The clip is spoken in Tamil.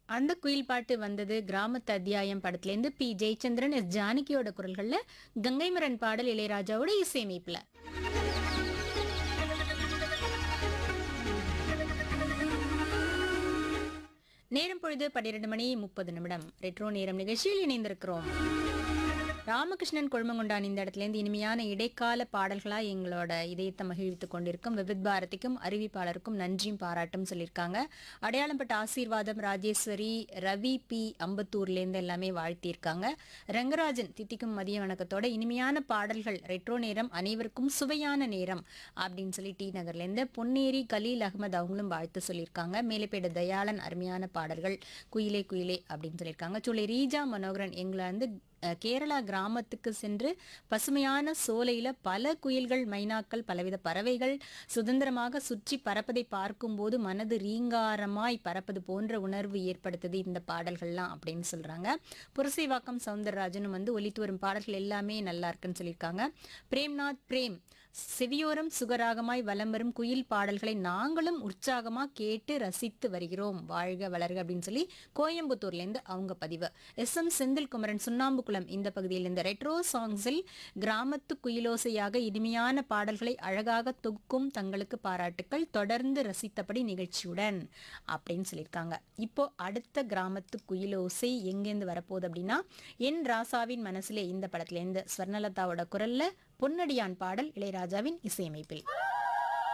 அந்த குயில் பாட்டு வந்தது கிராமத்து அத்தியாயம் படத்துலேருந்து பி ஜெயச்சந்திரன் எஸ் ஜானகியோட குரல்கள்ல கங்கைமரன் பாடல் இளையராஜாவோட இசையமைப்புல நேரம் பொழுது பன்னிரண்டு மணி முப்பது நிமிடம் ரெட்ரோ நேரம் நிகழ்ச்சியில் இணைந்திருக்கிறோம் ராமகிருஷ்ணன் கொழுமங்குண்டான் இந்த இடத்துலேருந்து இனிமையான இடைக்கால பாடல்களா எங்களோட இதயத்தை மகிழ்வித்துக் கொண்டிருக்கும் விவித் பாரதிக்கும் அறிவிப்பாளருக்கும் நன்றியும் பாராட்டும் சொல்லியிருக்காங்க அடையாளம்பட்ட ஆசீர்வாதம் ராஜேஸ்வரி ரவி பி அம்பத்தூர்லேருந்து எல்லாமே வாழ்த்தியிருக்காங்க ரங்கராஜன் தித்திக்கும் மதிய வணக்கத்தோட இனிமையான பாடல்கள் ரெட்ரோ நேரம் அனைவருக்கும் சுவையான நேரம் அப்படின்னு சொல்லி டி நகர்லேருந்து பொன்னேரி கலீல் அகமது அவங்களும் வாழ்த்து சொல்லியிருக்காங்க மேலைப்பேடு தயாளன் அருமையான பாடல்கள் குயிலே குயிலே அப்படின்னு சொல்லியிருக்காங்க சொல்லி ரீஜா மனோகரன் எங்களை வந்து அஹ், கேரளா கிராமத்துக்கு சென்று பசுமையான சோலையில பல குயில்கள் மைனாக்கள் பலவித பறவைகள் சுதந்திரமாக சுற்றி பறப்பதை பார்க்கும்போது மனது ரீங்காரமாய் பறப்பது போன்ற உணர்வு ஏற்படுத்துது இந்த பாடல்கள்லாம் அப்படின்னு சொல்றாங்க புரசைவாக்கம் சவுந்தரராஜனும் வந்து ஒலித்து வரும் பாடல்கள் எல்லாமே நல்லா இருக்குன்னு சொல்லியிருக்காங்க பிரேம்நாத் பிரேம் செவியோரம் சுகராகமாய் வலம் வரும் குயில் பாடல்களை நாங்களும் உற்சாகமா கேட்டு ரசித்து வருகிறோம் வாழ்க வளர்க அப்படின்னு சொல்லி கோயம்புத்தூர்லேருந்து அவங்க பதிவு எஸ் எம் செந்தில் குமரன் சுண்ணாம்புக்குளம் இந்த பகுதியில் இந்த ரெட்ரோ சாங்ஸில் கிராமத்து குயிலோசையாக இனிமையான பாடல்களை அழகாக தொகுக்கும் தங்களுக்கு பாராட்டுக்கள் தொடர்ந்து ரசித்தபடி நிகழ்ச்சியுடன் அப்படின்னு சொல்லியிருக்காங்க இப்போ அடுத்த கிராமத்து குயிலோசை எங்கேருந்து வரப்போகுது அப்படின்னா என் ராசாவின் மனசிலே இந்த படத்துலேருந்து ஸ்வர்ணலதாவோட குரல்ல பொன்னடியான் பாடல் இளையராஜாவின் இசையமைப்பில்